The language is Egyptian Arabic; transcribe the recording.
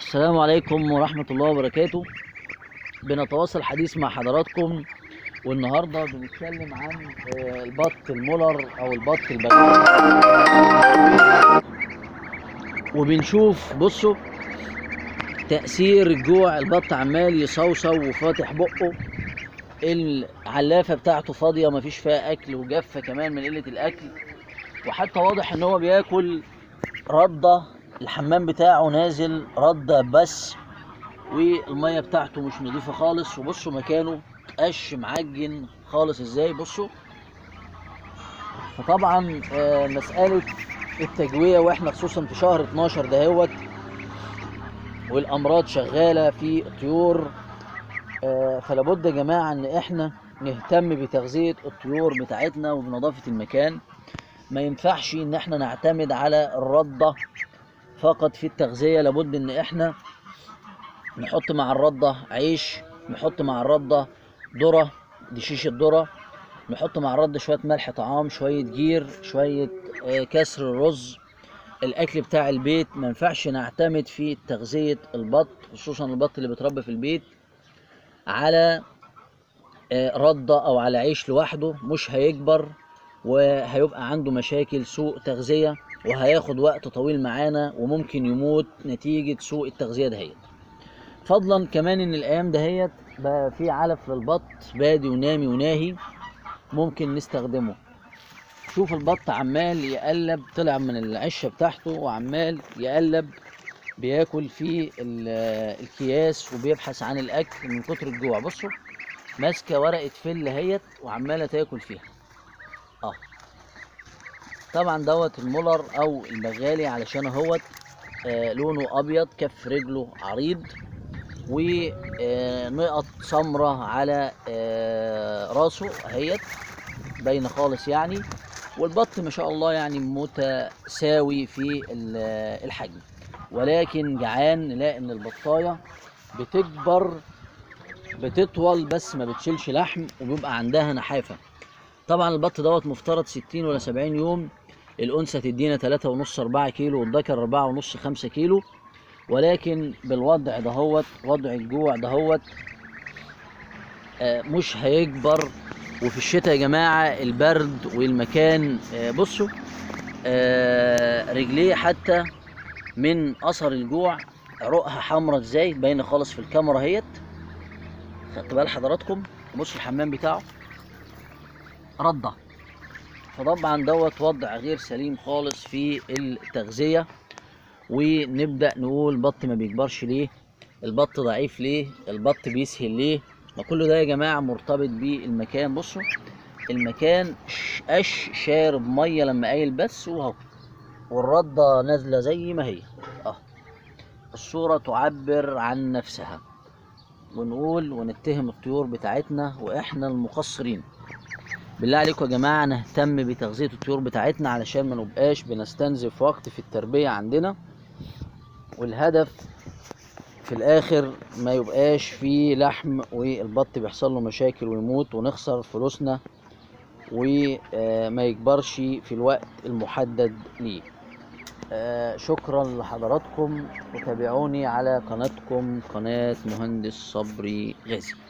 السلام عليكم ورحمة الله وبركاته بنتواصل حديث مع حضراتكم والنهاردة بنتكلم عن آه، البط المولر أو البط البغال وبنشوف بصوا تأثير الجوع البط عمال يصوصو وفاتح بقه العلافة بتاعته فاضية مفيش فيها أكل وجافة كمان من قلة الأكل وحتى واضح إن هو بياكل ردة الحمام بتاعه نازل ردة بس والمية بتاعته مش نظيفة خالص وبصوا مكانه قش معجن خالص ازاي بصوا فطبعا آه، مسألة التجوية واحنا خصوصا في شهر 12 دهوت والأمراض شغالة في الطيور آه، فلابد يا جماعة ان احنا نهتم بتغذية الطيور بتاعتنا وبنظافة المكان ما ينفعش ان احنا نعتمد على الردة فقط في التغذية لابد ان احنا نحط مع الردة عيش نحط مع الردة ذرة دي شيشة ذرة نحط مع الردة شوية ملح طعام شوية جير شوية آه، كسر الرز الاكل بتاع البيت ما ينفعش نعتمد في تغذية البط خصوصا البط اللي بيتربى في البيت على آه، ردة او على عيش لوحده مش هيكبر وهيبقى عنده مشاكل سوء تغذية وهياخد وقت طويل معانا وممكن يموت نتيجة سوء التغذية دهيت فضلا كمان ان الايام دهيت بقى في علف للبط بادي ونامي وناهي ممكن نستخدمه شوف البط عمال يقلب طلع من العشة بتاعته وعمال يقلب بياكل في ال- الكياس وبيبحث عن الاكل من كتر الجوع بصوا ماسكه ورقه فل اهيت وعماله تاكل فيها اه طبعا دوت المولر او البغالي علشان اهوت آه لونه ابيض كف رجله عريض ونقط سمرة على آه راسه اهيت باينه خالص يعني والبط ما شاء الله يعني متساوي في ال- الحجم ولكن جعان نلاقي ان البطايه بتكبر بتطول بس ما بتشيلش لحم وبيبقى عندها نحافه طبعا البط دوت مفترض 60 ولا 70 يوم الانثى تدينا 3 ونص 4 كيلو والذكر 4 ونص 5 كيلو ولكن بالوضع دهوت وضع الجوع دهوت آه، مش هيكبر وفي الشتاء يا جماعه البرد والمكان آه، بصوا آه، رجليه حتى من اثر الجوع عروقها حمرا ازاي باينه خالص في الكاميرا اهيت خدت بال حضراتكم بصوا الحمام بتاعه رده فطبعا دوت وضع غير سليم خالص في التغذيه ونبدا نقول البط ما بيكبرش ليه البط ضعيف ليه البط بيسهل ليه ما كل ده يا جماعه مرتبط بالمكان بصوا المكان ش- قش شارب ميه لما قايل بس وهو والرده نازله زي ما هي اه الصوره تعبر عن نفسها ونقول ونتهم الطيور بتاعتنا واحنا المقصرين بالله عليكم يا جماعه نهتم بتغذيه الطيور بتاعتنا علشان ما نبقاش بنستنزف وقت في التربيه عندنا والهدف في الاخر ما يبقاش فيه لحم والبط بيحصل له مشاكل ويموت ونخسر فلوسنا وما يكبرش في الوقت المحدد ليه آه، شكرا لحضراتكم وتابعوني على قناتكم قناة مهندس صبري غازي